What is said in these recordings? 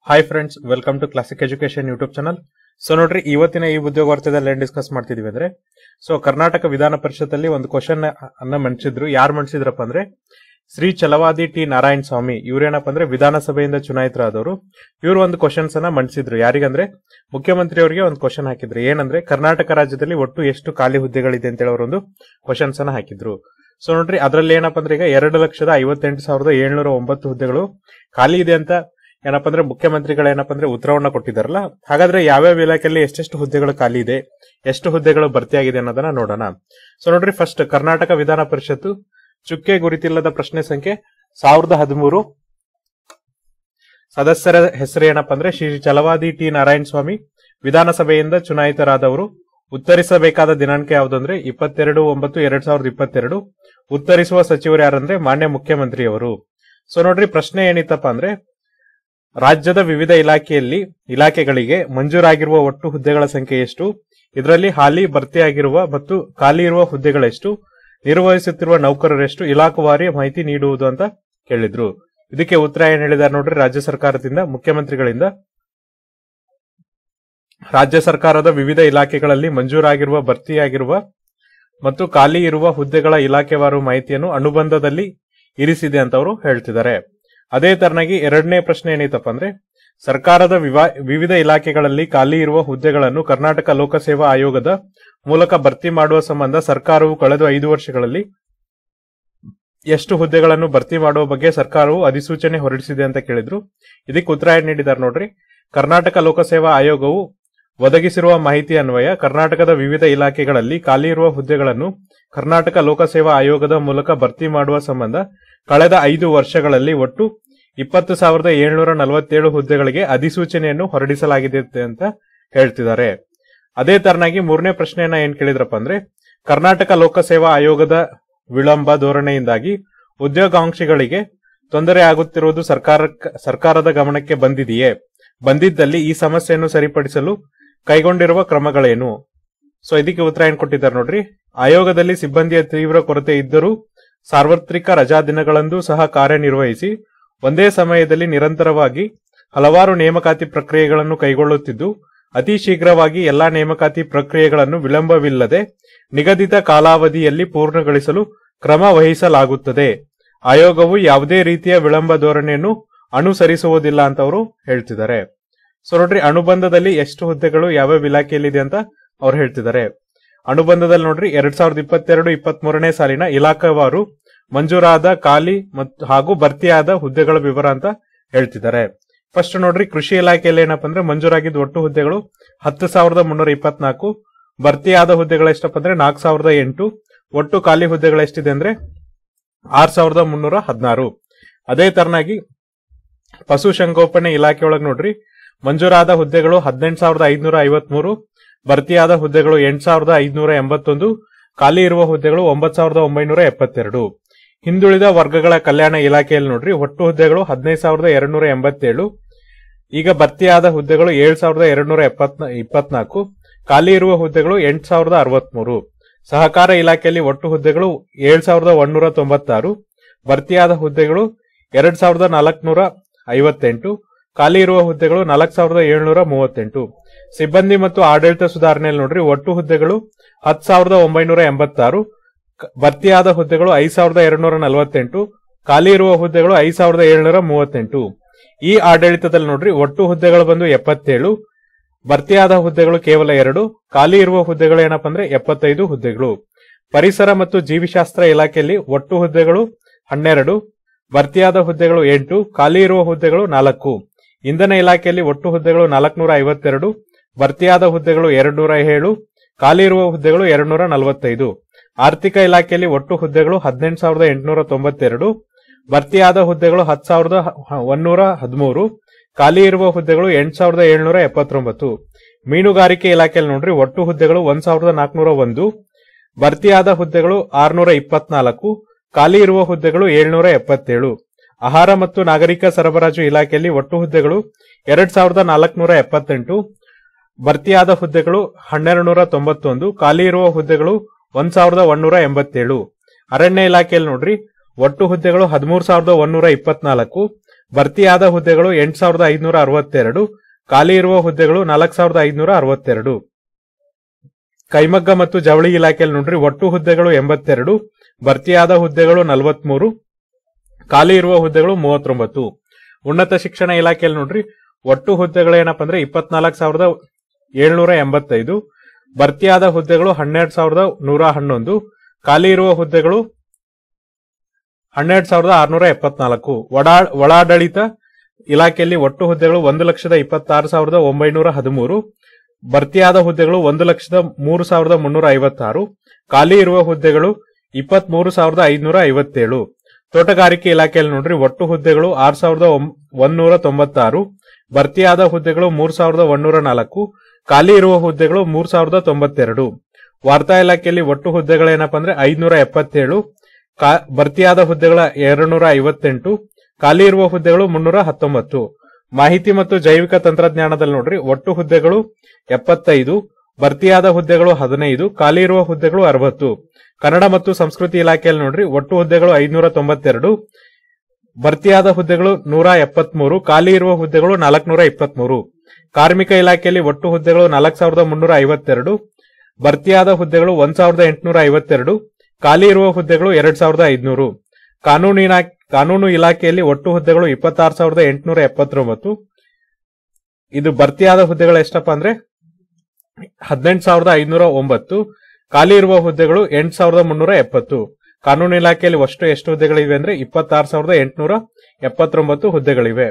hi friends welcome to classic education YouTube channel so ನೋಡ್ರಿ ಇವತ್ತಿನ ಈ ಉದ್ಯೋಗ ವಾರ್ತೆದಲ್ಲಿ ಏನ್ ಡಿಸ್ಕಸ್ ಮಾಡ್ತಿದೀವಿ ಅಂದ್ರೆ ಸೊ ಕರ್ನಾಟಕ ವಿಧಾನ ಪರಿಷತ್ತಲ್ಲಿ ಒಂದು ಕ್ವಶನ್ ಅನ್ನ ಮಂಡಿಸಿದ್ರು ಯಾರು ಮಂಡಿಸಿದ್ರಪ್ಪ ಅಂದ್ರೆ ಶ್ರೀ ಛಲವಾದಿ ಟಿ ನಾರಾಯಣ ಸ್ವಾಮಿ ಇವ್ರೇನಪ್ಪ ಅಂದ್ರೆ ವಿಧಾನಸಭೆಯಿಂದ ಚುನಾಯಿತರಾದವರು ಇವರು ಒಂದು ಕ್ವಶನ್ಸ್ ಅನ್ನ ಮಂಡಿಸಿದ್ರು ಯಾರಿಗಂದ್ರೆ ಮುಖ್ಯಮಂತ್ರಿ ಅವರಿಗೆ ಒಂದು ಕ್ವಶನ್ ಹಾಕಿದ್ರು ಏನಂದ್ರೆ ಕರ್ನಾಟಕ ರಾಜ್ಯದಲ್ಲಿ ಒಟ್ಟು ಎಷ್ಟು ಖಾಲಿ ಹುದ್ದೆಗಳಿದೆ ಅಂತ ಹೇಳಿ ಅವರೊಂದು ಕ್ವಶನ್ಸ್ ಅನ್ನ ಹಾಕಿದ್ರು ಸೊ ನೋಡ್ರಿ ಅದ್ರಲ್ಲಿ ಏನಪ್ಪ ಅಂದ್ರೆ ಈಗ ಎರಡು ಲಕ್ಷದ ಐವತ್ತೆಂಟು ಸಾವಿರದ ಏಳ್ನೂರ ಒಂಬತ್ತು ಹುದ್ದೆಗಳು ಖಾಲಿ ಇದೆ ಅಂತ ಏನಪ್ಪ ಅಂದ್ರೆ ಮುಖ್ಯಮಂತ್ರಿಗಳು ಏನಪ್ಪ ಅಂದ್ರೆ ಉತ್ತರವನ್ನ ಕೊಟ್ಟಿದ್ದಾರಲ್ಲ ಹಾಗಾದ್ರೆ ಯಾವ್ಯಾವ ಇಲಾಖೆಯಲ್ಲಿ ಎಷ್ಟೆಷ್ಟು ಹುದ್ದೆಗಳು ಖಾಲಿ ಇದೆ ಎಷ್ಟು ಹುದ್ದೆಗಳು ಭರ್ತಿಯಾಗಿದೆ ಅನ್ನೋದನ್ನ ನೋಡೋಣ ಸೊ ನೋಡ್ರಿ ಫಸ್ಟ್ ಕರ್ನಾಟಕ ವಿಧಾನ ಪರಿಷತ್ತು ಚುಕ್ಕೆ ಗುರುತಿಲ್ಲದ ಪ್ರಶ್ನೆ ಸಂಖ್ಯೆ ಸಾವಿರದ ಹದಿಮೂರು ಸದಸ್ಯರ ಹೆಸರು ಏನಪ್ಪ ಅಂದ್ರೆ ಶ್ರೀ ಛಲವಾದಿ ಟಿ ನಾರಾಯಣ ಸ್ವಾಮಿ ವಿಧಾನಸಭೆಯಿಂದ ಚುನಾಯಿತರಾದವರು ಉತ್ತರಿಸಬೇಕಾದ ದಿನಾಂಕ ಯಾವುದಂದ್ರೆ ಇಪ್ಪತ್ತೆರಡು ಒಂಬತ್ತು ಎರಡ್ ಸಾವಿರದ ಇಪ್ಪತ್ತೆರಡು ಉತ್ತರಿಸುವ ಸಚಿವರು ಯಾರಂದ್ರೆ ಮಾನ್ಯ ಮುಖ್ಯಮಂತ್ರಿಯವರು ಸೊ ನೋಡ್ರಿ ಪ್ರಶ್ನೆ ಏನಿತ್ತಪ್ಪ ಅಂದ್ರೆ ರಾಜ್ಯದ ವಿವಿಧ ಇಲಾಖೆಯಲ್ಲಿ ಇಲಾಖೆಗಳಿಗೆ ಮಂಜೂರಾಗಿರುವ ಒಟ್ಟು ಹುದ್ದೆಗಳ ಸಂಖ್ಯೆ ಎಷ್ಟು ಇದರಲ್ಲಿ ಹಾಲಿ ಭರ್ತಿಯಾಗಿರುವ ಮತ್ತು ಖಾಲಿ ಇರುವ ಹುದ್ದೆಗಳೆಷ್ಟು ನಿರ್ವಹಿಸುತ್ತಿರುವ ನೌಕರರೆಷ್ಟು ಇಲಾಖಾವಾರಿ ಮಾಹಿತಿ ನೀಡುವುದು ಅಂತ ಕೇಳಿದ್ರು ಇದಕ್ಕೆ ಉತ್ತರ ಏನ್ ಹೇಳಿದಾರೆ ನೋಡ್ರಿ ರಾಜ್ಯ ಸರ್ಕಾರದಿಂದ ಮುಖ್ಯಮಂತ್ರಿಗಳಿಂದ ರಾಜ್ಯ ಸರ್ಕಾರದ ವಿವಿಧ ಇಲಾಖೆಗಳಲ್ಲಿ ಮಂಜೂರಾಗಿರುವ ಭರ್ತಿಯಾಗಿರುವ ಮತ್ತು ಖಾಲಿ ಇರುವ ಹುದ್ದೆಗಳ ಇಲಾಖೆವಾರು ಮಾಹಿತಿಯನ್ನು ಅನುಬಂಧದಲ್ಲಿ ಇರಿಸಿದೆ ಅಂತ ಅವರು ಹೇಳ್ತಿದ್ದಾರೆ ಅದೇ ತರನಾಗಿ ಎರಡನೇ ಪ್ರಶ್ನೆ ಏನೈತಪ್ಪ ಅಂದ್ರೆ ಸರ್ಕಾರದ ವಿವಾ- ವಿವಿಧ ಇಲಾಖೆಗಳಲ್ಲಿ ಖಾಲಿ ಇರುವ ಹುದ್ದೆಗಳನ್ನು ಕರ್ನಾಟಕ ಲೋಕಸೇವಾ ಆಯೋಗದ ಮೂಲಕ ಭರ್ತಿ ಮಾಡುವ ಸಂಬಂಧ ಸರ್ಕಾರವು ಕಳೆದ ಐದು ವರ್ಷಗಳಲ್ಲಿ ಎಷ್ಟು ಹುದ್ದೆಗಳನ್ನು ಭರ್ತಿ ಮಾಡುವ ಬಗ್ಗೆ ಸರ್ಕಾರವು ಅಧಿಸೂಚನೆ ಹೊರಡಿಸಿದೆ ಅಂತ ಕೇಳಿದ್ರು ಇದಕ್ಕೆ ಉತ್ತರ ಏನ್ ನೀಡಿದ್ದಾರೆ ನೋಡ್ರಿ ಕರ್ನಾಟಕ ಲೋಕಸೇವಾ ಆಯೋಗವು ಒದಗಿಸಿರುವ ಮಾಹಿತಿ ಅನ್ವಯ ಕರ್ನಾಟಕದ ವಿವಿಧ ಇಲಾಖೆಗಳಲ್ಲಿ ಖಾಲಿ ಇರುವ ಹುದ್ದೆಗಳನ್ನು ಕರ್ನಾಟಕ ಲೋಕಸೇವಾ ಆಯೋಗದ ಮೂಲಕ ಭರ್ತಿ ಮಾಡುವ ಸಂಬಂಧ ಕಳೆದ ಐದು ವರ್ಷಗಳಲ್ಲಿ ಒಟ್ಟು ಇಪ್ಪತ್ತು ಸಾವಿರದ ಏಳ್ನೂರ ನಲವತ್ತೇಳು ಹುದ್ದೆಗಳಿಗೆ ಅಧಿಸೂಚನೆಯನ್ನು ಹೊರಡಿಸಲಾಗಿದೆ ಅಂತ ಹೇಳ್ತಿದ್ದಾರೆ ಅದೇ ತರನಾಗಿ ಮೂರನೇ ಪ್ರಶ್ನೆಯನ್ನ ಏನ್ ಕೇಳಿದ್ರಪ್ಪ ಅಂದ್ರೆ ಕರ್ನಾಟಕ ಲೋಕಸೇವಾ ಆಯೋಗದ ವಿಳಂಬ ಧೋರಣೆಯಿಂದಾಗಿ ಉದ್ಯೋಗಾಂಕ್ಷಿಗಳಿಗೆ ತೊಂದರೆ ಆಗುತ್ತಿರುವುದು ಸರ್ಕಾರ ಸರ್ಕಾರದ ಗಮನಕ್ಕೆ ಬಂದಿದೆಯೇ ಬಂದಿದ್ದಲ್ಲಿ ಈ ಸಮಸ್ಯೆಯನ್ನು ಸರಿಪಡಿಸಲು ಕೈಗೊಂಡಿರುವ ಕ್ರಮಗಳೇನು ಸೊ ಇದಕ್ಕೆ ಉತ್ತರ ಏನ್ ಕೊಟ್ಟಿದ್ದಾರೆ ನೋಡ್ರಿ ಆಯೋಗದಲ್ಲಿ ಸಿಬ್ಬಂದಿಯ ತೀವ್ರ ಕೊರತೆ ಇದ್ದರೂ ಸಾರ್ವತ್ರಿಕ ರಜಾ ದಿನಗಳಂದು ಸಹ ಕಾರ್ಯನಿರ್ವಹಿಸಿ ಒಂದೇ ಸಮಯದಲ್ಲಿ ನಿರಂತರವಾಗಿ ಹಲವಾರು ನೇಮಕಾತಿ ಪ್ರಕ್ರಿಯೆಗಳನ್ನು ಕೈಗೊಳ್ಳುತ್ತಿದ್ದು ಅತಿ ಶೀಘ್ರವಾಗಿ ಎಲ್ಲಾ ನೇಮಕಾತಿ ಪ್ರಕ್ರಿಯೆಗಳನ್ನು ವಿಳಂಬವಿಲ್ಲದೆ ನಿಗದಿತ ಕಾಲಾವಧಿಯಲ್ಲಿ ಪೂರ್ಣಗೊಳಿಸಲು ಕ್ರಮ ವಹಿಸಲಾಗುತ್ತದೆ ಆಯೋಗವು ಯಾವುದೇ ರೀತಿಯ ವಿಳಂಬ ಧೋರಣೆಯನ್ನು ಅನುಸರಿಸುವುದಿಲ್ಲ ಅಂತ ಅವರು ಹೇಳ್ತಿದ್ದಾರೆ ಸೊ ನೋಡ್ರಿ ಅನುಬಂಧದಲ್ಲಿ ಎಷ್ಟು ಹುದ್ದೆಗಳು ಯಾವ್ಯಾವ ಇಲಾಖೆಯಲ್ಲಿದೆ ಅಂತ ಅವ್ರು ಹೇಳ್ತಿದ್ದಾರೆ ಅನುಬಂಧದಲ್ಲಿ ನೋಡ್ರಿ ಎರಡ್ ಸಾವಿರದ ಇಪ್ಪತ್ತೆರಡು ಇಪ್ಪತ್ತ್ ಮೂರನೇ ಸಾಲಿನ ಇಲಾಖಾವಾರು ಮಂಜೂರಾದ ಖಾಲಿ ಮತ್ತು ಹಾಗೂ ಭರ್ತಿಯಾದ ಹುದ್ದೆಗಳ ವಿವರ ಅಂತ ಹೇಳ್ತಿದ್ದಾರೆ ಫಸ್ಟ್ ನೋಡ್ರಿ ಕೃಷಿ ಇಲಾಖೆಯಲ್ಲಿ ಏನಪ್ಪ ಅಂದ್ರೆ ಮಂಜೂರಾಗಿದ್ದ ಒಟ್ಟು ಹುದ್ದೆಗಳು ಹತ್ತು ಸಾವಿರದ ಮುನ್ನೂರ ಇಪ್ಪತ್ನಾಲ್ಕು ಭರ್ತಿಯಾದ ಹುದ್ದೆಗಳು ಎಷ್ಟಪ್ಪ ಅಂದ್ರೆ ನಾಲ್ಕು ಸಾವಿರದ ಎಂಟು ಒಟ್ಟು ಖಾಲಿ ಹುದ್ದೆಗಳು ಎಷ್ಟಿದೆ ಅಂದ್ರೆ ಆರ್ ಸಾವಿರದ ಮುನ್ನೂರ ಹದಿನಾರು ಅದೇ ತರನಾಗಿ ಪಶುಸಂಗೋಪನೆ ಇಲಾಖೆ ಒಳಗೆ ನೋಡ್ರಿ ಮಂಜೂರಾದ ಹುದ್ದೆಗಳು ಹದಿನೆಂಟು ಸಾವಿರದ ಐದ್ನೂರ ಐವತ್ಮೂರು ಭರ್ತಿಯಾದ ಹುದ್ದೆಗಳು ಎಂಟು ಸಾವಿರದ ಐದ್ನೂರ ಎಂಬತ್ತೊಂದು ಖಾಲಿ ಇರುವ ಹುದ್ದೆಗಳು ಒಂಬತ್ತು ಸಾವಿರದ ಒಂಬೈನೂರ ಎಪ್ಪತ್ತೆರಡು ಹಿಂದುಳಿದ ವರ್ಗಗಳ ಕಲ್ಯಾಣ ಇಲಾಖೆಯಲ್ಲಿ ನೋಡ್ರಿ ಒಟ್ಟು ಹುದ್ದೆಗಳು ಹದಿನೈದು ಸಾವಿರದ ಎರಡ್ನೂರ ಎಂಬತ್ತೇಳು ಈಗ ಭರ್ತಿಯಾದ ಹುದ್ದೆಗಳು ಏಳು ಸಾವಿರದ ಎರಡ್ನೂರ ಎಪ್ಪತ್ ಇಪ್ಪತ್ನಾಲ್ಕು ಖಾಲಿ ಇರುವ ಹುದ್ದೆಗಳು ಎಂಟು ಸಾವಿರದ ಅರವತ್ಮೂರು ಸಹಕಾರ ಇಲಾಖೆಯಲ್ಲಿ ಒಟ್ಟು ಹುದ್ದೆಗಳು ಏಳು ಸಾವಿರದ ಒಂದೂರ ತೊಂಬತ್ತಾರು ಭರ್ತಿಯಾದ ಹುದ್ದೆಗಳು ಎರಡ್ ಸಾವಿರದ ನಾಲ್ಕುನೂರ ಐವತ್ತೆಂಟು ಖಾಲಿ ಇರುವ ಹುದ್ದೆಗಳು ನಾಲ್ಕು ಸಾವಿರದ ಏಳ್ನೂರ ಮೂವತ್ತೆಂಟು ಸಿಬ್ಬಂದಿ ಮತ್ತು ಆಡಳಿತ ಸುಧಾರಣೆಯಲ್ಲಿ ನೋಡ್ರಿ ಒಟ್ಟು ಹುದ್ದೆಗಳು ಹತ್ತು ಸಾವಿರದ ಒಂಬೈನೂರ ಎಂಬತ್ತಾರು ಕ- ಭರ್ತಿಯಾದ ಹುದ್ದೆಗಳು ಐದು ಸಾವಿರದ ಎರಡ್ನೂರ ನಲವತ್ತೆಂಟು ಖಾಲಿ ಇರುವ ಹುದ್ದೆಗಳು ಐದು ಸಾವಿರದ ಏಳ್ನೂರ ಮೂವತ್ತೆಂಟು ಈ ಆಡಳಿತದಲ್ಲಿ ನೋಡ್ರಿ ಒಟ್ಟು ಹುದ್ದೆಗಳು ಬಂದು ಎಪ್ಪತ್ತೇಳು ಭರ್ತಿಯಾದ ಹುದ್ದೆಗಳು ಕೇವಲ ಎರಡು ಖಾಲಿ ಇರುವ ಹುದ್ದೆಗಳು ಏನಪ್ಪ ಅಂದ್ರೆ ಎಪ್ಪತ್ತೈದು ಹುದ್ದೆಗಳು ಪರಿಸರ ಮತ್ತು ಜೀವಿಶಾಸ್ತ್ರ ಇಲಾಖೆಯಲ್ಲಿ ಒಟ್ಟು ಹುದ್ದೆಗಳು ಹನ್ನೆರಡು ಭರ್ತಿಯಾದ ಹುದ್ದೆಗಳು ಎಂಟು ಖಾಲಿ ಇರುವ ಹುದ್ದೆಗಳು ನಾಲ್ಕು ಇಂಧನ ಇಲಾಖೆಯಲ್ಲಿ ಒಟ್ಟು ಹುದ್ದೆಗಳು ನಾಲ್ಕುನೂರ ಐವತ್ತೆರಡು ಭರ್ತಿಯಾದ ಹುದ್ದೆಗಳು ಎರಡ್ನೂರ ಏಳು ಖಾಲಿ ಇರುವ ಹುದ್ದೆಗಳು ಎರಡ್ನೂರ ನಲವತ್ತೈದು ಆರ್ಥಿಕ ಇಲಾಖೆಯಲ್ಲಿ ಒಟ್ಟು ಹುದ್ದೆಗಳು ಹದಿನೆಂಟು ಸಾವಿರದ ಎಂಟುನೂರ ತೊಂಬತ್ತೆರಡು ಭರ್ತಿಯಾದ ಹುದ್ದೆಗಳು ಹತ್ತು ಸಾವಿರದ ಒನ್ನೂರ ಹದಿಮೂರು ಖಾಲಿ ಇರುವ ಹುದ್ದೆಗಳು ಎಂಟು ಸಾವಿರದ ಏಳ್ನೂರ ಎಪ್ಪತ್ತೊಂಬತ್ತು ಮೀನುಗಾರಿಕೆ ಇಲಾಖೆಯಲ್ಲಿ ನೋಡ್ರಿ ಒಟ್ಟು ಹುದ್ದೆಗಳು ಒಂದ್ ಸಾವಿರದ ನಾಲ್ಕುನೂರ ಒಂದು ಭರ್ತಿಯಾದ ಹುದ್ದೆಗಳು ಆರ್ನೂರ ಇಪ್ಪತ್ನಾಲ್ಕು ಖಾಲಿ ಇರುವ ಹುದ್ದೆಗಳು ಏಳ್ನೂರ ಎಪ್ಪತ್ತೇಳು ಆಹಾರ ಮತ್ತು ನಾಗರಿಕ ಸರಬರಾಜು ಇಲಾಖೆಯಲ್ಲಿ ಒಟ್ಟು ಹುದ್ದೆಗಳು ಎರಡ್ ಸಾವಿರದ ನಾಲ್ಕುನೂರ ಎಪ್ಪತ್ತೆಂಟು ಭರ್ತಿಯಾದ ಹುದ್ದೆಗಳು ಹನ್ನೆರಡು ನೂರ ತೊಂಬತ್ತೊಂದು ಖಾಲಿ ಇರುವ ಹುದ್ದೆಗಳು ಒಂದ್ ಸಾವಿರದ ಒಂದೂರ ಎಂಬತ್ತೇಳು ಅರಣ್ಯ ಇಲಾಖೆಯಲ್ಲಿ ನೋಡ್ರಿ ಒಟ್ಟು ಹುದ್ದೆಗಳು ಹದಿಮೂರು ಸಾವಿರದ ಒಂದೂರ ಇಪ್ಪತ್ನಾಲ್ಕು ಭರ್ತಿಯಾದ ಹುದ್ದೆಗಳು ಎಂಟು ಸಾವಿರದ ಐದುನೂರ ಅರವತ್ತೆರಡು ಖಾಲಿ ಇರುವ ಹುದ್ದೆಗಳು ನಾಲ್ಕು ಸಾವಿರದ ಐದುನೂರ ಅರವತ್ತೆರಡು ಕೈಮಗ್ಗ ಮತ್ತು ಜವಳಿ ಇಲಾಖೆಯಲ್ಲಿ ನೋಡ್ರಿ ಒಟ್ಟು ಹುದ್ದೆಗಳು ಎಂಬತ್ತೆರಡು ಭರ್ತಿಯಾದ ಹುದ್ದೆಗಳು ನಲವತ್ಮೂರು ಖಾಲಿ ಇರುವ ಹುದ್ದೆಗಳು ಮೂವತ್ತೊಂಬತ್ತು ಉನ್ನತ ಶಿಕ್ಷಣ ಇಲಾಖೆಯಲ್ಲಿ ನೋಡ್ರಿ ಒಟ್ಟು ಹುದ್ದೆಗಳು ಏನಪ್ಪಾ ಅಂದ್ರೆ ಇಪ್ಪತ್ನಾಲ್ಕು ಸಾವಿರದ ಏಳ್ನೂರ ಎಂಬತ್ತೈದು ಭರ್ತಿಯಾದ ಹುದ್ದೆಗಳು ಹನ್ನೆರಡು ಸಾವಿರದ ನೂರ ಹನ್ನೊಂದು ಖಾಲಿ ಇರುವ ಹುದ್ದೆಗಳು ಹನ್ನೆರಡು ಸಾವಿರದ ಆರ್ನೂರ ಎಪ್ಪತ್ನಾಲ್ಕು ಒಡಾ ಒಳಾಡಳಿತ ಇಲಾಖೆಯಲ್ಲಿ ಒಟ್ಟು ಹುದ್ದೆಗಳು ಒಂದು ಲಕ್ಷದ ಇಪ್ಪತ್ತಾರು ಸಾವಿರದ ಒಂಬೈನೂರ ಹದಿಮೂರು ಭರ್ತಿಯಾದ ಹುದ್ದೆಗಳು ಒಂದು ಲಕ್ಷದ ಮೂರು ಸಾವಿರದ ಮುನ್ನೂರ ಐವತ್ತಾರು ಖಾಲಿ ಇರುವ ಹುದ್ದೆಗಳು ಇಪ್ಪತ್ಮೂರು ಸಾವಿರದ ಐದುನೂರ ಐವತ್ತೇಳು ತೋಟಗಾರಿಕೆ ಇಲಾಖೆಯಲ್ಲಿ ನೋಡ್ರಿ ಒಟ್ಟು ಹುದ್ದೆಗಳು ಆರು ಸಾವಿರದ ಒಂದೂರ ತೊಂಬತ್ತಾರು ಭರ್ತಿಯಾದ ಹುದ್ದೆಗಳು ಮೂರ್ ಸಾವಿರದ ಒಂದೂರ ನಾಲ್ಕು ಖಾಲಿ ಇರುವ ಹುದ್ದೆಗಳು ಮೂರ್ ಸಾವಿರದ ತೊಂಬತ್ತೆರಡು ವಾರ್ತಾ ಇಲಾಖೆಯಲ್ಲಿ ಒಟ್ಟು ಹುದ್ದೆಗಳು ಏನಪ್ಪಾ ಅಂದ್ರೆ ಐದುನೂರ ಎಪ್ಪತ್ತೇಳು ಕಾ- ಭರ್ತಿಯಾದ ಹುದ್ದೆಗಳ ಎರಡ್ನೂರ ಐವತ್ತೆಂಟು ಖಾಲಿ ಇರುವ ಹುದ್ದೆಗಳು ಮುನ್ನೂರ ಹತ್ತೊಂಬತ್ತು ಮಾಹಿತಿ ಮತ್ತು ಜೈವಿಕ ತಂತ್ರಜ್ಞಾನದಲ್ಲಿ ನೋಡ್ರಿ ಒಟ್ಟು ಹುದ್ದೆಗಳು ಎಪ್ಪತ್ತೈದು ಭರ್ತಿಯಾದ ಹುದ್ದೆಗಳು ಹದಿನೈದು ಖಾಲಿ ಇರುವ ಹುದ್ದೆಗಳು ಅರವತ್ತು ಕನ್ನಡ ಮತ್ತು ಸಂಸ್ಕೃತಿ ಇಲಾಖೆಯಲ್ಲಿ ನೋಡ್ರಿ ಒಟ್ಟು ಹುದ್ದೆಗಳು ಐದುನೂರ ತೊಂಬತ್ತೆರಡು ಭರ್ತಿಯಾದ ಹುದ್ದೆಗಳು ನೂರ ಎಪ್ಪತ್ಮೂರು ಖಾಲಿ ಇರುವ ಹುದ್ದೆಗಳು ನಾಲ್ಕನೂರ ಇಪ್ಪತ್ಮೂರು ಕಾರ್ಮಿಕ ಇಲಾಖೆಯಲ್ಲಿ ಒಟ್ಟು ಹುದ್ದೆಗಳು ನಾಲ್ಕು ಸಾವಿರದ ಮುನ್ನೂರ ಐವತ್ತೆರಡು ಭರ್ತಿಯಾದ ಹುದ್ದೆಗಳು ಒಂದ್ ಸಾವಿರದ ಎಂಟುನೂರ ಐವತ್ತೆರಡು ಖಾಲಿ ಇರುವ ಹುದ್ದೆಗಳು ಎರಡ್ ಸಾವಿರದ ಐದುನೂರು ಕಾನೂನು ಇಲಾ ಕಾನೂನು ಇಲಾಖೆಯಲ್ಲಿ ಒಟ್ಟು ಹುದ್ದೆಗಳು ಇಪ್ಪತ್ತಾರು ಸಾವಿರದ ಎಂಟುನೂರ ಎಪ್ಪತ್ತೊಂಬತ್ತು ಇದು ಭರ್ತಿಯಾದ ಹುದ್ದೆಗಳು ಎಷ್ಟಪ್ಪ ಅಂದ್ರೆ ಹದಿನೆಂಟು ಸಾವಿರದ ಐದುನೂರ ಒಂಬತ್ತು ಖಾಲಿ ಇರುವ ಹುದ್ದೆಗಳು ಎಂಟು ಸಾವಿರದ ಮುನ್ನೂರ ಎಪ್ಪತ್ತು ಕಾನೂನು ಇಲಾಖೆಯಲ್ಲಿ ಅಷ್ಟು ಎಷ್ಟು ಹುದ್ದೆಗಳಿವೆ ಅಂದ್ರೆ ಇಪ್ಪತ್ತಾರು ಸಾವಿರದ ಎಂಟುನೂರ ಎಪ್ಪತ್ತೊಂಬತ್ತು ಹುದ್ದೆಗಳಿವೆ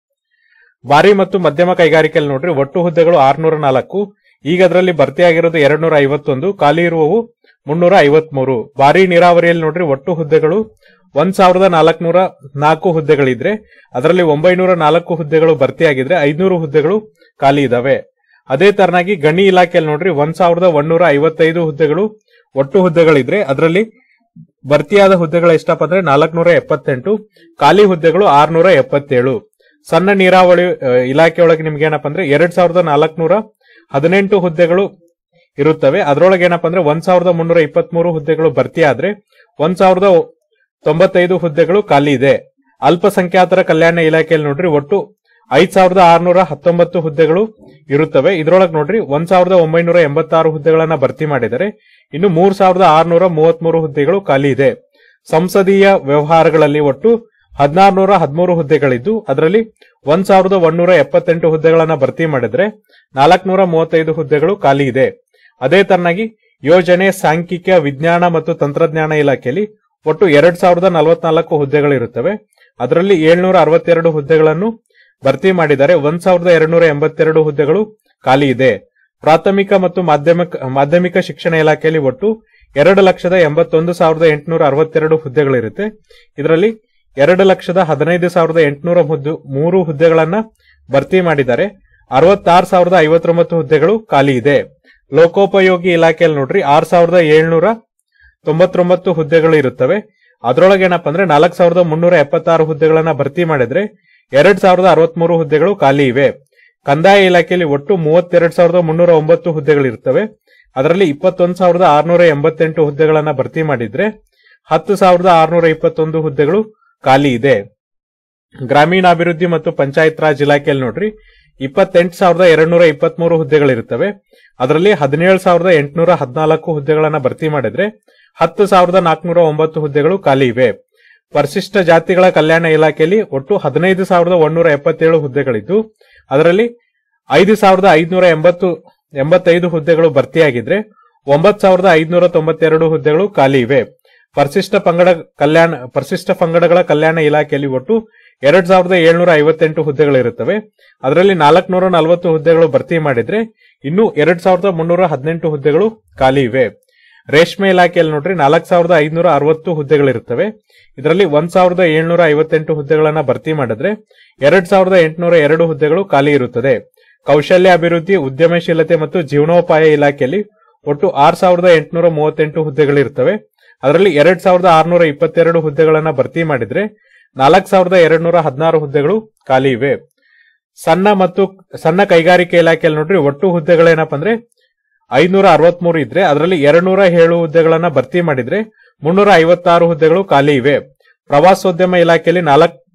ಭಾರಿ ಮತ್ತು ಮಧ್ಯಮ ಕೈಗಾರಿಕೆಯಲ್ಲಿ ನೋಡ್ರಿ ಒಟ್ಟು ಹುದ್ದೆಗಳು ಆರ್ನೂರ ನಾಲ್ಕು ಈಗ ಅದರಲ್ಲಿ ಭರ್ತಿಯಾಗಿರೋದು ಎರಡ್ನೂರ ಐವತ್ತೊಂದು ಖಾಲಿ ಇರುವವು ಮುನ್ನೂರ ಐವತ್ಮೂರು ಭಾರಿ ನೀರಾವರಿಯಲ್ಲಿ ನೋಡ್ರಿ ಒಟ್ಟು ಹುದ್ದೆಗಳು ಒಂದ್ ಸಾವಿರದ ನಾಲ್ಕನೂರ ನಾಲ್ಕು ಹುದ್ದೆಗಳಿದ್ರೆ ಅದರಲ್ಲಿ ಒಂಬೈನೂರ ನಾಲ್ಕು ಹುದ್ದೆಗಳು ಭರ್ತಿಯಾಗಿದ್ರೆ ಐದ್ನೂರು ಹುದ್ದೆಗಳು ಖಾಲಿ ಇದಾವೆ ಅದೇ ತರನಾಗಿ ಗಣಿ ಇಲಾಖೆಯಲ್ಲಿ ನೋಡ್ರಿ ಒಂದ್ ಸಾವಿರದ ಒಂದೂರ ಐವತ್ತೈದು ಹುದ್ದೆಗಳು ಒಟ್ಟು ಹುದ್ದೆಗಳಿದ್ರೆ ಅದರಲ್ಲಿ ಭರ್ತಿಯಾದ ಹುದ್ದೆಗಳು ಎಷ್ಟಪ್ಪ ಅಂದ್ರೆ ನಾಲ್ಕನೂರ ಎಪ್ಪತ್ತೆಂಟು ಖಾಲಿ ಹುದ್ದೆಗಳು ಆರ್ನೂರ ಎಪ್ಪತ್ತೇಳು ಸಣ್ಣ ನೀರಾವರಿ ಆ, ಇಲಾಖೆ ಒಳಗೆ ನಿಮ್ಗೆ ಏನಪ್ಪ ಅಂದ್ರೆ ಎರಡ್ ಸಾವಿರದ ನಾಲ್ಕನೂರ ಹದಿನೆಂಟು ಹುದ್ದೆಗಳು ಇರುತ್ತವೆ ಅದರೊಳಗೆ ಏನಪ್ಪ ಅಂದ್ರೆ ಒಂದ್ ಸಾವಿರದ ಮುನ್ನೂರ ಇಪ್ಪತ್ಮೂರು ಹುದ್ದೆಗಳು ಭರ್ತಿ ಆದ್ರೆ ಒಂದ್ ಸಾವಿರದ ತೊಂಬತ್ತೈದು ಹುದ್ದೆಗಳು ಖಾಲಿ ಇದೆ ಅಲ್ಪಸಂಖ್ಯಾತರ ಕಲ್ಯಾಣ ಇಲಾಖೆಯಲ್ಲಿ ನೋಡ್ರಿ ಒಟ್ಟು ಐದ್ ಸಾವಿರದ ಆರ್ನೂರ ಹತ್ತೊಂಬತ್ತು ಹುದ್ದೆಗಳು ಇರುತ್ತವೆ ಇದ್ರೊಳಗೆ ನೋಡ್ರಿ ಒಂದ್ ಸಾವಿರದ ಒಂಬೈನೂರ ಎಂಬತ್ತಾರು ಹುದ್ದೆಗಳನ್ನ ಭರ್ತಿ ಮಾಡಿದರೆ ಇನ್ನು ಮೂರ್ ಸಾವಿರದ ಆರ್ನೂರ ಮೂವತ್ಮೂರು ಹುದ್ದೆಗಳು ಖಾಲಿ ಇದೆ ಸಂಸದೀಯ ವ್ಯವಹಾರಗಳಲ್ಲಿ ಒಟ್ಟು ಹದಿನಾರುನೂರ ಹದಿಮೂರು ಹುದ್ದೆಗಳಿದ್ದು ಅದರಲ್ಲಿ ಒಂದ್ ಸಾವಿರದ ಒಂದೂರ ಎಪ್ಪತ್ತೆಂಟು ಹುದ್ದೆಗಳನ್ನ ಭರ್ತಿ ಮಾಡಿದ್ರೆ ನಾಲ್ಕನೂರ ಮೂವತ್ತೈದು ಹುದ್ದೆಗಳು ಖಾಲಿ ಇದೆ ಅದೇ ತರನಾಗಿ ಯೋಜನೆ ಸಾಂಖ್ಯಿಕ ವಿಜ್ಞಾನ ಮತ್ತು ತಂತ್ರಜ್ಞಾನ ಇಲಾಖೆಯಲ್ಲಿ ಒಟ್ಟು ಎರಡ್ ಸಾವಿರದ ನಲವತ್ನಾಲ್ಕು ಹುದ್ದೆಗಳಿರುತ್ತವೆ ಅದರಲ್ಲಿ ಏಳ್ನೂರ ಅರವತ್ತೆರಡು ಹುದ್ದೆಗಳನ್ನು ಭರ್ತಿ ಮಾಡಿದ್ದಾರೆ ಒಂದ್ ಸಾವಿರದ ಎರಡ್ನೂರ ಎಂಬತ್ತೆರಡು ಹುದ್ದೆಗಳು ಖಾಲಿ ಇದೆ ಪ್ರಾಥಮಿಕ ಮತ್ತು ಮಾಧ್ಯಮಿಕ ಮಾಧ್ಯಮಿಕ ಶಿಕ್ಷಣ ಇಲಾಖೆಯಲ್ಲಿ ಒಟ್ಟು ಎರಡು ಲಕ್ಷದ ಎಂಬತ್ತೊಂದು ಸಾವಿರದ ಎಂಟುನೂರ ಅರವತ್ತೆರಡು ಹುದ್ದೆಗಳಿರುತ್ತೆ ಇದರಲ್ಲಿ ಎರಡು ಲಕ್ಷದ ಹದಿನೈದು ಸಾವಿರದ ಎಂಟುನೂರ ಹುದ್ದು ಮೂರು ಹುದ್ದೆಗಳನ್ನ ಭರ್ತಿ ಮಾಡಿದ್ದಾರೆ ಅರವತ್ತಾರು ಸಾವಿರದ ಐವತ್ತೊಂಬತ್ತು ಹುದ್ದೆಗಳು ಖಾಲಿ ಇದೆ ಲೋಕೋಪಯೋಗಿ ಇಲಾಖೆಯಲ್ಲಿ ನೋಡ್ರಿ ಆರ್ ಸಾವಿರದ ಏಳ್ನೂರ ತೊಂಬತ್ತೊಂಬತ್ತು ಹುದ್ದೆಗಳು ಇರುತ್ತವೆ ಅದರೊಳಗೆ ಏನಪ್ಪಾ ಅಂದ್ರೆ ನಾಲ್ಕು ಸಾವಿರದ ಮುನ್ನೂರ ಎಪ್ಪತ್ತಾರು ಹುದ್ದೆಗಳನ್ನ ಭರ್ತಿ ಮಾಡಿದ್ರೆ ಎರಡ್ ಸಾವಿರದ ಅರವತ್ಮೂರು ಹುದ್ದೆಗಳು ಖಾಲಿ ಇವೆ ಕಂದಾಯ ಇಲಾಖೆಯಲ್ಲಿ ಒಟ್ಟು ಮೂವತ್ತೆರಡು ಸಾವಿರದ ಮುನ್ನೂರ ಒಂಬತ್ತು ಹುದ್ದೆಗಳಿರ್ತವೆ ಅದರಲ್ಲಿ ಇಪ್ಪತ್ತೊಂದು ಸಾವಿರದ ಆರ್ನೂರ ಎಂಬತ್ತೆಂಟು ಹುದ್ದೆಗಳನ್ನ ಭರ್ತಿ ಮಾಡಿದ್ರೆ ಹತ್ತು ಸಾವಿರದ ಆರ್ನೂರ ಇಪ್ಪತ್ತೊಂದು ಹುದ್ದೆಗಳು ಖಾಲಿ ಇದೆ ಗ್ರಾಮೀಣಾಭಿವೃದ್ಧಿ ಮತ್ತು ಪಂಚಾಯತ್ ರಾಜ್ ಇಲಾಖೆಯಲ್ಲಿ ನೋಡ್ರಿ ಇಪ್ಪತ್ತೆಂಟು ಸಾವಿರದ ಎರಡ್ನೂರ ಇಪ್ಪತ್ಮೂರು ಹುದ್ದೆಗಳಿರ್ತವೆ ಅದರಲ್ಲಿ ಹದಿನೇಳು ಸಾವಿರದ ಎಂಟುನೂರ ಹದಿನಾಲ್ಕು ಹುದ್ದೆಗಳನ್ನ ಭರ್ತಿ ಮಾಡಿದ್ರೆ ಹತ್ತು ಸಾವಿರದ ನಾಲ್ಕನೂರ ಒಂಬತ್ತು ಹುದ್ದೆಗಳು ಖಾಲಿ ಇವೆ ಪರಿಶಿಷ್ಟ ಜಾತಿಗಳ ಕಲ್ಯಾಣ ಇಲಾಖೆಯಲ್ಲಿ ಒಟ್ಟು ಹದಿನೈದು ಸಾವಿರದ ಒಂದೂರ ಎಪ್ಪತ್ತೇಳು ಹುದ್ದೆಗಳಿದ್ದು ಅದರಲ್ಲಿ ಐದು ಸಾವಿರದ ಐದುನೂರ ಎಂಬತ್ತು ಎಂಬತ್ತೈದು ಹುದ್ದೆಗಳು ಭರ್ತಿಯಾಗಿದ್ರೆ ಒಂಬತ್ತು ಸಾವಿರದ ಐದುನೂರ ತೊಂಬತ್ತೆರಡು ಹುದ್ದೆಗಳು ಖಾಲಿ ಇವೆ ಪರಿಶಿಷ್ಟ ಪಂಗಡ ಕಲ್ಯಾಣ ಪರಿಶಿಷ್ಟ ಪಂಗಡಗಳ ಕಲ್ಯಾಣ ಇಲಾಖೆಯಲ್ಲಿ ಒಟ್ಟು ಎರಡ್ ಸಾವಿರದ ಏಳ್ನೂರ ಐವತ್ತೆಂಟು ಹುದ್ದೆಗಳಿರುತ್ತವೆ ಅದರಲ್ಲಿ ನಾಲ್ಕನೂರ ನಲವತ್ತು ಹುದ್ದೆಗಳು ಭರ್ತಿ ಮಾಡಿದ್ರೆ ಇನ್ನು ಎರಡ್ ಸಾವಿರದ ಮುನ್ನೂರ ಹದಿನೆಂಟು ಹುದ್ದೆಗಳು ಖಾಲಿ ಇವೆ ರೇಷ್ಮೆ ಇಲಾಖೆಯಲ್ಲಿ ನೋಡ್ರಿ ನಾಲ್ಕು ಸಾವಿರದ ಐದುನೂರ ಅರವತ್ತು ಹುದ್ದೆಗಳಿರುತ್ತವೆ ಇದರಲ್ಲಿ ಒಂದ್ ಸಾವಿರದ ಏಳ್ನೂರ ಐವತ್ತೆಂಟು ಹುದ್ದೆಗಳನ್ನ ಭರ್ತಿ ಮಾಡಿದ್ರೆ ಎರಡ್ ಸಾವಿರದ ಎಂಟುನೂರ ಎರಡು ಹುದ್ದೆಗಳು ಖಾಲಿ ಇರುತ್ತದೆ ಕೌಶಲ್ಯ ಅಭಿವೃದ್ಧಿ ಉದ್ಯಮಶೀಲತೆ ಮತ್ತು ಜೀವನೋಪಾಯ ಇಲಾಖೆಯಲ್ಲಿ ಒಟ್ಟು ಆರ್ ಸಾವಿರದ ಎಂಟುನೂರ ಮೂವತ್ತೆಂಟು ಹುದ್ದೆಗಳಿರ್ತವೆ ಅದರಲ್ಲಿ ಎರಡ್ ಸಾವಿರದ ಆರ್ನೂರ ಇಪ್ಪತ್ತೆರಡು ಹುದ್ದೆಗಳನ್ನ ಭರ್ತಿ ಮಾಡಿದ್ರೆ ನಾಲ್ಕು ಸಾವಿರದ ಎರಡ್ನೂರ ಹದಿನಾರು ಹುದ್ದೆಗಳು ಖಾಲಿ ಇವೆ ಸಣ್ಣ ಮತ್ತು ಸಣ್ಣ ಕೈಗಾರಿಕೆ ಇಲಾಖೆಯಲ್ಲಿ ನೋಡ್ರಿ ಒಟ್ಟು ಹುದ್ದೆಗಳೇನಪ್ಪ ಅಂದ್ರೆ ಐನೂರ ಅರವತ್ಮೂರು ಇದ್ರೆ ಅದರಲ್ಲಿ ಎರಡ್ನೂರ ಏಳು ಹುದ್ದೆಗಳನ್ನ ಭರ್ತಿ ಮಾಡಿದ್ರೆ ಮುನ್ನೂರ ಐವತ್ತಾರು ಹುದ್ದೆಗಳು ಖಾಲಿ ಇವೆ ಪ್ರವಾಸೋದ್ಯಮ ಇಲಾಖೆಯಲ್ಲಿ ನಾಲ್ಕ್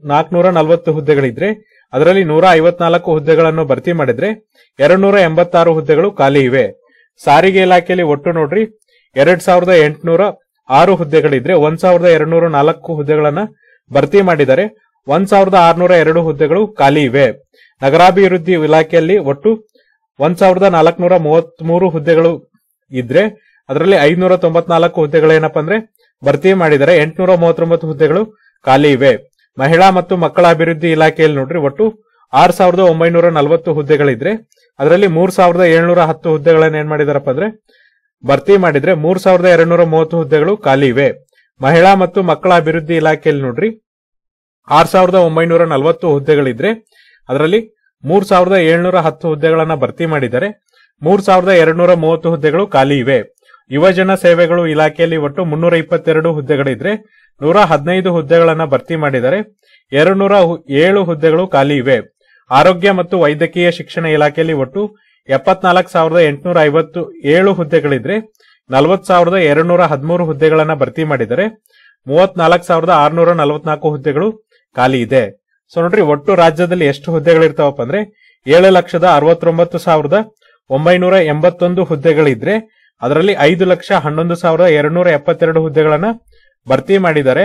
ನಾಲ್ಕನೂರ ನಲವತ್ತು ಹುದ್ದೆಗಳಿದ್ರೆ ಅದರಲ್ಲಿ ನೂರ ಐವತ್ನಾಲ್ಕು ಹುದ್ದೆಗಳನ್ನು ಭರ್ತಿ ಮಾಡಿದ್ರೆ ಎರಡ್ ನೂರ ಎಂಬತ್ತಾರು ಹುದ್ದೆಗಳು ಖಾಲಿ ಇವೆ ಸಾರಿಗೆ ಇಲಾಖೆಯಲ್ಲಿ ಒಟ್ಟು ನೋಡ್ರಿ ಎರಡ್ ಸಾವಿರದ ಎಂಟುನೂರ ಆರು ಹುದ್ದೆಗಳಿದ್ರೆ ಒಂದ್ ಸಾವಿರದ ಎರಡ್ನೂರ ನಾಲ್ಕು ಹುದ್ದೆಗಳನ್ನ ಭರ್ತಿ ಮಾಡಿದರೆ ಒಂದ್ ಸಾವಿರದ ಆರ್ನೂರ ಎರಡು ಹುದ್ದೆಗಳು ಖಾಲಿ ಇವೆ ನಗರಾಭಿವೃದ್ಧಿ ಇಲಾಖೆಯಲ್ಲಿ ಒಟ್ಟು ಒಂದ್ ಸಾವಿರದ ನಾಲ್ಕನೂರ ಮೂವತ್ತ್ ಮೂರು ಹುದ್ದೆಗಳು ಇದ್ರೆ ಅದರಲ್ಲಿ ಐದ್ನೂರ ತೊಂಬತ್ನಾಲ್ಕು ಹುದ್ದೆಗಳೇನಪ್ಪ ಅಂದ್ರೆ ಭರ್ತಿ ಮಾಡಿದರೆ ಎಂಟುನೂರ ಮೂವತ್ತೊಂಬತ್ತು ಹುದ್ದೆಗಳು ಖಾಲಿ ಇವೆ ಮಹಿಳಾ ಮತ್ತು ಮಕ್ಕಳ ಅಭಿವೃದ್ಧಿ ಇಲಾಖೆಯಲ್ಲಿ ನೋಡ್ರಿ ಒಟ್ಟು ಆರ್ ಸಾವಿರದ ಒಂಬೈನೂರ ನಲವತ್ತು ಹುದ್ದೆಗಳಿದ್ರೆ ಅದರಲ್ಲಿ ಮೂರ್ ಸಾವಿರದ ಏಳ್ನೂರ ಹತ್ತು ಹುದ್ದೆಗಳನ್ನ ಏನ್ ಮಾಡಿದಾರಪ್ಪ ಅಂದ್ರೆ ಭರ್ತಿ ಮಾಡಿದ್ರೆ ಮೂರ್ ಸಾವಿರದ ಎರಡ್ನೂರ ಮೂವತ್ತು ಹುದ್ದೆಗಳು ಖಾಲಿ ಇವೆ ಮಹಿಳಾ ಮತ್ತು ಮಕ್ಕಳ ಅಭಿವೃದ್ಧಿ ಇಲಾಖೆಯಲ್ಲಿ ನೋಡ್ರಿ ಆರ್ ಸಾವಿರದ ಒಂಬೈನೂರ ನಲವತ್ತು ಹುದ್ದೆಗಳಿದ್ರೆ ಅದರಲ್ಲಿ ಮೂರ್ ಸಾವಿರದ ಏಳ್ನೂರ ಹತ್ತು ಹುದ್ದೆಗಳನ್ನ ಭರ್ತಿ ಮಾಡಿದರೆ ಮೂರ್ ಸಾವಿರದ ಎರಡ್ನೂರ ಮೂವತ್ತು ಹುದ್ದೆಗಳು ಖಾಲಿ ಇವೆ ಯುವಜನ ಸೇವೆಗಳು ಇಲಾಖೆಯಲ್ಲಿ ಒಟ್ಟು ಮುನ್ನೂರ ಇಪ್ಪತ್ತೆರಡು ಹುದ್ದೆಗಳಿದ್ರೆ ನೂರ ಹದಿನೈದು ಹುದ್ದೆಗಳನ್ನ ಭರ್ತಿ ಮಾಡಿದರೆ ಎರಡು ನೂರ ಏಳು ಹುದ್ದೆಗಳು ಖಾಲಿ ಇವೆ ಆರೋಗ್ಯ ಮತ್ತು ವೈದ್ಯಕೀಯ ಶಿಕ್ಷಣ ಇಲಾಖೆಯಲ್ಲಿ ಒಟ್ಟು ಎಪ್ಪತ್ನಾಲ್ಕು ಸಾವಿರದ ಎಂಟುನೂರ ಐವತ್ತು ಏಳು ಹುದ್ದೆಗಳಿದ್ರೆ ನಲವತ್ ಸಾವಿರದ ಎರಡ್ನೂರ ಹದಿಮೂರು ಹುದ್ದೆಗಳನ್ನ ಭರ್ತಿ ಮಾಡಿದರೆ ಮೂವತ್ನಾಲ್ಕು ಸಾವಿರದ ಆರ್ನೂರ ನಲವತ್ನಾಲ್ಕು ಹುದ್ದೆಗಳು ಖಾಲಿ ಇದೆ ಸೊ ನೋಡ್ರಿ ಒಟ್ಟು ರಾಜ್ಯದಲ್ಲಿ ಎಷ್ಟು ಹುದ್ದೆಗಳಿರ್ತಾವಪ್ಪ ಅಂದ್ರೆ ಏಳು ಲಕ್ಷದ ಅರವತ್ತೊಂಬತ್ತು ಸಾವಿರದ ಒಂಬೈನೂರ ಎಂಬತ್ತೊಂದು ಹುದ್ದೆಗಳಿದ್ರೆ ಅದರಲ್ಲಿ ಐದು ಲಕ್ಷ ಹನ್ನೊಂದು ಸಾವಿರದ ಎರಡ್ನೂರ ಎಪ್ಪತ್ತೆರಡು ಹುದ್ದೆಗಳನ್ನ ಭರ್ತಿ ಮಾಡಿದರೆ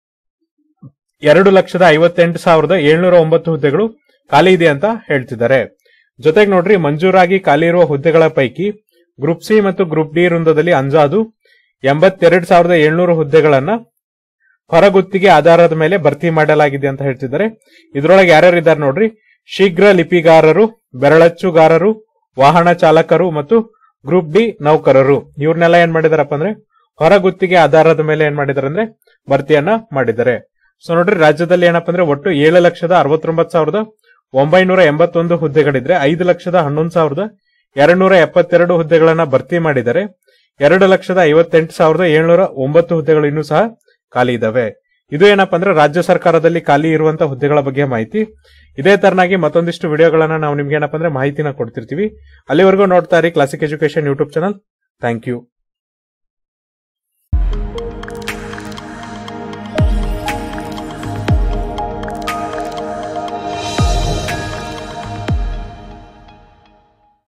ಎರಡು ಲಕ್ಷದ ಐವತ್ತೆಂಟು ಸಾವಿರದ ಏಳ್ನೂರ ಒಂಬತ್ತು ಹುದ್ದೆಗಳು ಖಾಲಿ ಇದೆ ಅಂತ ಹೇಳ್ತಿದ್ದಾರೆ ಜೊತೆಗೆ ನೋಡ್ರಿ ಮಂಜೂರಾಗಿ ಖಾಲಿ ಇರುವ ಹುದ್ದೆಗಳ ಪೈಕಿ ಗ್ರೂಪ್ ಸಿ ಮತ್ತು ಗ್ರೂಪ್ ಡಿ ವೃಂದದಲ್ಲಿ ಅಂಜಾದು ಎಂಬತ್ತೆರಡು ಸಾವಿರದ ಏಳ್ನೂರು ಹುದ್ದೆಗಳನ್ನ ಹೊರಗುತ್ತಿಗೆ ಆಧಾರದ ಮೇಲೆ ಭರ್ತಿ ಮಾಡಲಾಗಿದೆ ಅಂತ ಹೇಳ್ತಿದ್ದಾರೆ ಇದ್ರೊಳಗೆ ಯಾರ್ಯಾರು ಇದ್ದಾರೆ ನೋಡ್ರಿ ಶೀಘ್ರ ಲಿಪಿಗಾರರು ಬೆರಳಚ್ಚುಗಾರರು ವಾಹನ ಚಾಲಕರು ಮತ್ತು ಗ್ರೂಪ್ ಡಿ ನೌಕರರು ಇವ್ರನ್ನೆಲ್ಲ ಏನ್ ಮಾಡಿದಾರಪ್ಪ ಅಂದ್ರೆ ಹೊರಗುತ್ತಿಗೆ ಆಧಾರದ ಮೇಲೆ ಏನ್ ಮಾಡಿದಾರೆ ಅಂದ್ರೆ ಭರ್ತಿಯನ್ನ ಮಾಡಿದ್ದಾರೆ ಸೊ ನೋಡ್ರಿ ರಾಜ್ಯದಲ್ಲಿ ಏನಪ್ಪ ಅಂದ್ರೆ ಒಟ್ಟು ಏಳು ಲಕ್ಷದ ಅರವತ್ತೊಂಬತ್ತು ಸಾವಿರದ ಒಂಬೈನೂರ ಎಂಬತ್ತೊಂದು ಹುದ್ದೆಗಳಿದ್ರೆ ಐದು ಲಕ್ಷದ ಹನ್ನೊಂದು ಸಾವಿರದ ಎರಡ್ನೂರ ಎಪ್ಪತ್ತೆರಡು ಹುದ್ದೆಗಳನ್ನ ಭರ್ತಿ ಮಾಡಿದರೆ ಎರಡು ಲಕ್ಷದ ಐವತ್ತೆಂಟು ಸಾವಿರದ ಏಳ್ನೂರ ಒಂಬತ್ತು ಹುದ್ದೆಗಳು ಇನ್ನೂ ಸಹ ಖಾಲಿ ಇದಾವೆ ಇದು ಏನಪ್ಪಾ ಅಂದ್ರೆ ರಾಜ್ಯ ಸರ್ಕಾರದಲ್ಲಿ ಖಾಲಿ ಇರುವಂತಹ ಹುದ್ದೆಗಳ ಬಗ್ಗೆ ಮಾಹಿತಿ ಇದೇ ತರನಾಗಿ ಮತ್ತೊಂದಿಷ್ಟು ವಿಡಿಯೋಗಳನ್ನ ನಾವು ನಿಮ್ಗೆ ಏನಪ್ಪಾ ಅಂದ್ರೆ ಮಾಹಿತಿನ ಕೊಡ್ತಿರ್ತೀವಿ ಅಲ್ಲಿವರೆಗೂ ನೋಡ್ತಾ ಇರಿ classic education YouTube channel thank you